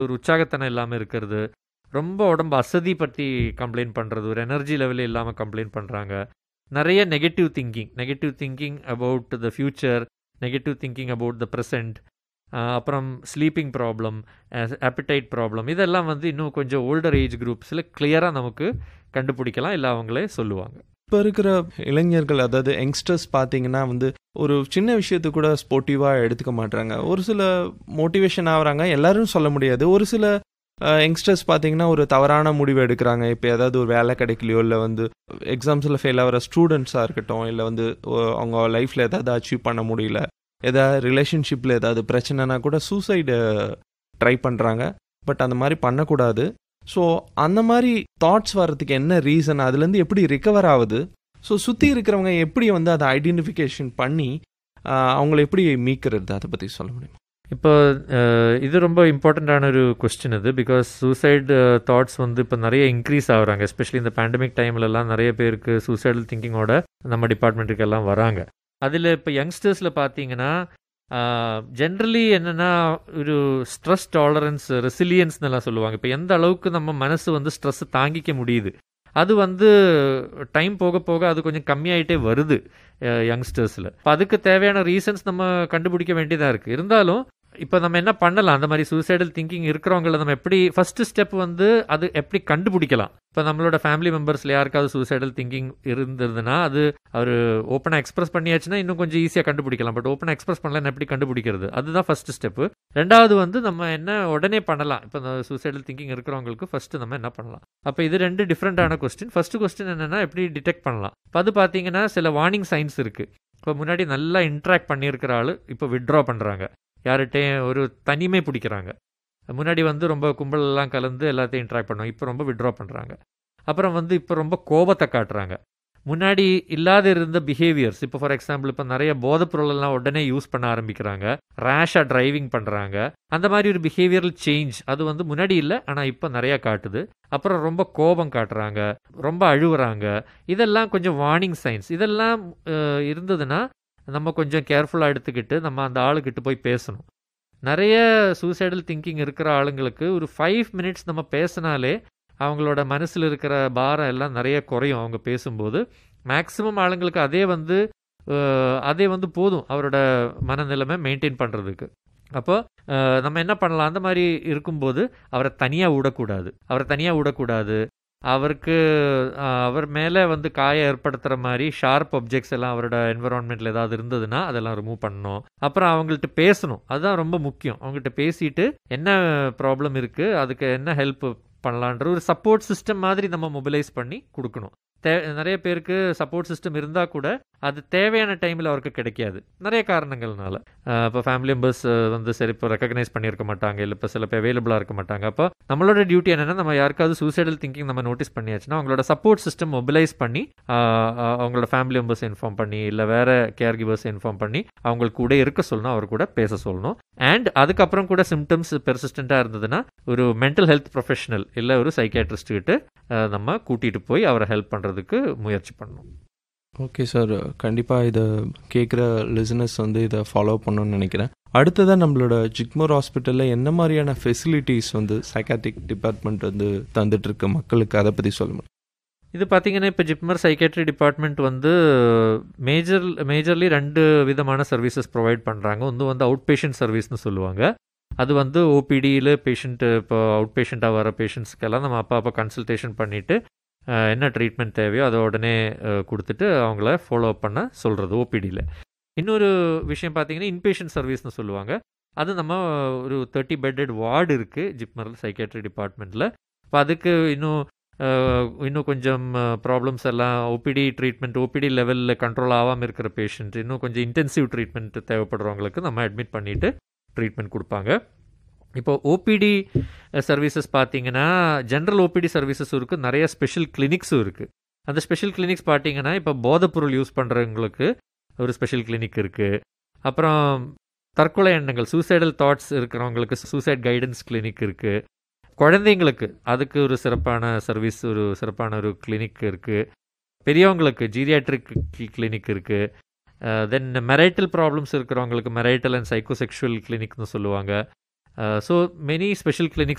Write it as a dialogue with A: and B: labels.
A: ஒரு உற்சாகத்தனம் இல்லாமல் இருக்கிறது ரொம்ப உடம்பு அசதி பற்றி கம்ப்ளைண்ட் பண்ணுறது ஒரு எனர்ஜி லெவலே இல்லாமல் கம்ப்ளைண்ட் பண்ணுறாங்க நிறைய negative thinking negative thinking about the future negative thinking about the present அப்புறம் ஸ்லீப்பிங் ப்ராப்ளம் appetite ப்ராப்ளம் இதெல்லாம் வந்து இன்னும் கொஞ்சம் ஓல்டர் ஏஜ் குரூப்ஸில் கிளியராக நமக்கு கண்டுபிடிக்கலாம் இல்லை அவங்களே சொல்லுவாங்க
B: இப்போ இருக்கிற இளைஞர்கள் அதாவது யங்ஸ்டர்ஸ் பார்த்தீங்கன்னா வந்து ஒரு சின்ன விஷயத்தை கூட ஸ்போர்ட்டிவாக எடுத்துக்க மாட்டாங்க ஒரு சில மோட்டிவேஷன் ஆகுறாங்க எல்லாரும் சொல்ல முடியாது ஒரு சில யங்ஸ்டர்ஸ் பார்த்தீங்கன்னா ஒரு தவறான முடிவு எடுக்கிறாங்க இப்போ ஏதாவது ஒரு வேலை கிடைக்கலையோ இல்லை வந்து எக்ஸாம்ஸில் ஃபெயில் ஆகிற ஸ்டூடெண்ட்ஸாக இருக்கட்டும் இல்லை வந்து ஒ- அவங்க லைஃப்பில் ஏதாவது அச்சீவ் பண்ண முடியல ஏதாவது ரிலேஷன்ஷிப்பில் ஏதாவது பிரச்சனைனா கூட சூசைடு ட்ரை பண்ணுறாங்க பட் அந்த மாதிரி பண்ணக்கூடாது ஸோ அந்த மாதிரி தாட்ஸ் வர்றதுக்கு என்ன ரீசன் அதுலேருந்து எப்படி ரிகவர் ஆகுது ஸோ சுற்றி இருக்கிறவங்க எப்படி வந்து அதை ஐடென்டிஃபிகேஷன் பண்ணி ஆஹ், அவங்கள எப்படி மீக்கிறது அதை பற்றி சொல்ல முடியுமா
A: இப்போ அஹ், இது ரொம்ப இம்பார்ட்டண்ட்டான ஒரு கொஸ்டின் இது பிகாஸ் சூசைடு தாட்ஸ் வந்து இப்போ நிறைய இன்க்ரீஸ் ஆகுறாங்க எஸ்பெஷலி இந்த பேண்டமிக் டைம்லலாம் நிறைய பேருக்கு சூசைடல் திங்கிங்கோட நம்ம டிபார்ட்மெண்ட்டுக்கு எல்லாம் வராங்க அதில் இப்போ யங்ஸ்டர்ஸில் பார்த்தீங்கன்னா ஜென்ரலி என்னென்னா ஒரு ஸ்ட்ரெஸ் டாலரன்ஸ் ரெசிலியன்ஸ்னு எல்லாம் சொல்லுவாங்க இப்போ எந்த அளவுக்கு நம்ம மனசு வந்து ஸ்ட்ரெஸ் தாங்கிக்க முடியுது அது வந்து டைம் போக போக அது கொஞ்சம் கம்மியாயிட்டே வருது யங்ஸ்டர்ஸில் இப்போ அதுக்கு தேவையான ரீசன்ஸ் நம்ம கண்டுபிடிக்க வேண்டியதாக இருக்குது இருந்தாலும் இப்போ நம்ம என்ன பண்ணலாம் அந்த மாதிரி சூசைடல் திங்கிங் இருக்கிறவங்கள நம்ம எப்படி ஃபர்ஸ்ட் ஸ்டெப் வந்து அது எப்படி கண்டுபிடிக்கலாம் இப்போ நம்மளோட ஃபேமிலி மெம்பர்ஸில் யாருக்காவது சூசைடல் திங்கிங் இருந்ததுன்னா அது அவர் ஓப்பனாக எக்ஸ்பிரஸ் பண்ணியாச்சுன்னா இன்னும் கொஞ்சம் ஈஸியாக கண்டுபிடிக்கலாம் பட் ஓப்பனாக எக்ஸ்பிரஸ் பண்ணலாம் எப்படி கண்டுபிடிக்கிறது அதுதான் ஃபர்ஸ்ட் ஸ்டெப்பு ரெண்டாவது வந்து நம்ம என்ன உடனே பண்ணலாம் இப்போ இந்த சூசைடல் திங்கிங் இருக்கிறவங்களுக்கு ஃபர்ஸ்ட் நம்ம என்ன பண்ணலாம் அப்போ இது ரெண்டு டிஃப்ரெண்டான கொஸ்டின் ஃபர்ஸ்ட் கொஸ்டின் என்னன்னா எப்படி டிடெக்ட் பண்ணலாம் இப்போ அது பார்த்தீங்கன்னா சில வார்னிங் சைன்ஸ் இருக்கு இப்போ முன்னாடி நல்லா இன்ட்ராக்ட் பண்ணியிருக்கிற ஆள் இப்போ விட்ரா பண்ணுறாங்க யார்கிட்டையும் ஒரு தனிமை பிடிக்கிறாங்க முன்னாடி வந்து ரொம்ப கும்பல் எல்லாம் கலந்து எல்லாத்தையும் இன்ட்ராக்ட் பண்ணுவாங்க இப்போ ரொம்ப விட்ரா பண்ணுறாங்க அப்புறம் வந்து இப்போ ரொம்ப கோபத்தை காட்டுறாங்க முன்னாடி இல்லாத இருந்த பிஹேவியர்ஸ் இப்போ ஃபார் எக்ஸாம்பிள் இப்போ நிறைய போதைப் பொருளெல்லாம் உடனே யூஸ் பண்ண ஆரம்பிக்கிறாங்க ரேஷாக டிரைவிங் பண்ணுறாங்க அந்த மாதிரி ஒரு பிஹேவியரல் சேஞ்ச் அது வந்து முன்னாடி இல்லை ஆனால் இப்போ நிறையா காட்டுது அப்புறம் ரொம்ப கோபம் காட்டுறாங்க ரொம்ப அழுவுறாங்க இதெல்லாம் கொஞ்சம் வார்னிங் சைன்ஸ் இதெல்லாம் அஹ், இருந்ததுன்னா நம்ம கொஞ்சம் கேர்ஃபுல்லாக எடுத்துக்கிட்டு நம்ம அந்த ஆளுக்கிட்ட போய் பேசணும் நிறைய சூசைடல் திங்கிங் இருக்கிற ஆளுங்களுக்கு ஒரு ஃபைவ் மினிட்ஸ் நம்ம பேசினாலே அவங்களோட மனசில் இருக்கிற பாரம் எல்லாம் நிறைய குறையும் அவங்க பேசும்போது மேக்ஸிமம் ஆளுங்களுக்கு அதே வந்து அஹ், அதே வந்து போதும் அவரோட மனநிலைமை மெயின்டைன் பண்ணுறதுக்கு அப்போ அஹ், நம்ம என்ன பண்ணலாம் அந்த மாதிரி இருக்கும்போது அவரை தனியாக விடக்கூடாது அவரை தனியாக விடக்கூடாது அவருக்கு அஹ், அவர் மேலே வந்து காயம் ஏற்படுத்துகிற மாதிரி ஷார்ப் ஒப்ஜெக்ட்ஸ் எல்லாம் அவரோட என்விரான்மெண்ட்டில் ஏதாவது இருந்ததுன்னா அதெல்லாம் ரிமூவ் பண்ணணும் அப்புறம் அவங்கள்ட்ட பேசணும் அதுதான் ரொம்ப முக்கியம் அவங்கள்ட்ட பேசிட்டு என்ன ப்ராப்ளம் இருக்குது அதுக்கு என்ன ஹெல்ப் பண்ணலான்ற ஒரு சப்போர்ட் சிஸ்டம் மாதிரி நம்ம மொபிலைஸ் பண்ணி கொடுக்கணும் தே நிறைய பேருக்கு சப்போர்ட் சிஸ்டம் இருந்தால் கூட அது தேவையான டைமில் அவருக்கு கிடைக்காது நிறைய காரணங்கள்னால அஹ் இப்போ ஃபேமிலி மெம்பர்ஸ் வந்து சரி இப்போ ரெக்கக்னைஸ் பண்ணியிருக்க மாட்டாங்க இல்லை இப்போ சில பேர் அவைலபிளாக இருக்க மாட்டாங்க அப்போ நம்மளோட டியூட்டி என்னென்னா நம்ம யாருக்காவது சூசைடல் திங்கிங் நம்ம நோட்டீஸ் பண்ணியாச்சுன்னா அவங்களோட சப்போர்ட் சிஸ்டம் மொபிலைஸ் பண்ணி அஹ் அஹ் அவங்களோட ஃபேமிலி மெம்பர்ஸ் இன்ஃபார்ம் பண்ணி இல்லை வேற கேர் கிவர்ஸ் இன்ஃபார்ம் பண்ணி அவங்களுக்கு கூட இருக்க சொல்லணும் அவர் கூட பேச சொல்லணும் அண்ட் அதுக்கப்புறம் கூட சிம்டம்ஸ் பெர்சிஸ்டண்ட்டாக இருந்ததுன்னா ஒரு மென்டல் ஹெல்த் ப்ரொஃபஷனல் இல்லை ஒரு சைக்காட்ரிஸ்ட் கிட்ட அஹ் நம்ம கூட்டிகிட்டு போய் அவரை ஹெல்ப் பண்ணுறதுக்கு முயற்சி பண்ணணும்
B: ஓகே சார் கண்டிப்பாக இதை கேட்குற லிசனர்ஸ் வந்து இதை ஃபாலோ பண்ணணும்னு நினைக்கிறேன் அடுத்ததாக நம்மளோட ஜிக்மோர் ஹாஸ்பிட்டலில் என்ன மாதிரியான ஃபெசிலிட்டிஸ் வந்து சைக்காட்ரிக் டிபார்ட்மெண்ட் வந்து தந்துட்டு இருக்கு மக்களுக்கு அதை பற்றி சொல்ல முடியும்
A: இது பார்த்தீங்கன்னா இப்போ ஜிப்மர் சைக்கேட்ரி டிபார்ட்மெண்ட் வந்து மேஜர் மேஜர்லி ரெண்டு விதமான சர்வீசஸ் ப்ரொவைட் பண்ணுறாங்க ஒன்று வந்து அவுட் பேஷண்ட் சர்வீஸ்னு சொல்லுவாங்க அது வந்து ஓபிடியில் பேஷண்ட்டு இப்போ அவுட் பேஷண்ட்டாக வர பேஷண்ட்ஸ்க்கெல்லாம் நம்ம அப்பா அப்பா கன்சல்டேஷன் பண்ணிவிட்டு என்ன ட்ரீட்மெண்ட் தேவையோ அதை உடனே அஹ், கொடுத்துட்டு அவங்கள ஃபாலோ அப் பண்ண சொல்கிறது ஓபிடியில் இன்னொரு விஷயம் பார்த்தீங்கன்னா இன்பேஷண்ட் சர்வீஸ்னு சொல்லுவாங்க அது நம்ம ஒரு தேர்ட்டி பெட்டட் வார்டு இருக்குது ஜிப்மர் சைக்கேட்ரி டிபார்ட்மெண்ட்டில் இப்போ அதுக்கு இன்னும் அஹ், இன்னும் கொஞ்சம் ப்ராப்ளம்ஸ் எல்லாம் ஓபிடி ட்ரீட்மெண்ட் ஓபிடி லெவலில் கண்ட்ரோல் ஆகாமல் இருக்கிற பேஷண்ட் இன்னும் கொஞ்சம் இன்டென்சிவ் ட்ரீட்மெண்ட் தேவைப்படுறவங்களுக்கு நம்ம அட்மிட் பண்ணிவிட்டு ட்ரீட்மெண்ட் கொடுப்பாங்க இப்போ ஓபிடி சர்வீசஸ் பார்த்தீங்கன்னா ஜென்ரல் ஓபிடி சர்வீசஸ் இருக்குது நிறைய ஸ்பெஷல் கிளினிக்ஸும் இருக்குது அந்த ஸ்பெஷல் கிளினிக்ஸ் பார்த்தீங்கன்னா இப்போ போதைப்பொருள் யூஸ் பண்ணுறவங்களுக்கு ஒரு ஸ்பெஷல் கிளினிக் இருக்குது அப்புறம் தற்கொலை எண்ணங்கள் சூசைடல் தாட்ஸ் இருக்கிறவங்களுக்கு சூசைட் கைடன்ஸ் கிளினிக் இருக்குது குழந்தைங்களுக்கு அதுக்கு ஒரு சிறப்பான சர்வீஸ் ஒரு சிறப்பான ஒரு கிளினிக் இருக்குது பெரியவங்களுக்கு ஜீரியாட்ரிக் கிளினிக் இருக்குது தென் மெரைட்டல் ப்ராப்ளம்ஸ் இருக்கிறவங்களுக்கு மெரைட்டல் அண்ட் சைக்கோசெக்ஷுவல் கிளினிக்னு சொல்லுவாங்க ஸோ மெனி ஸ்பெஷல் கிளினிக்ஸ்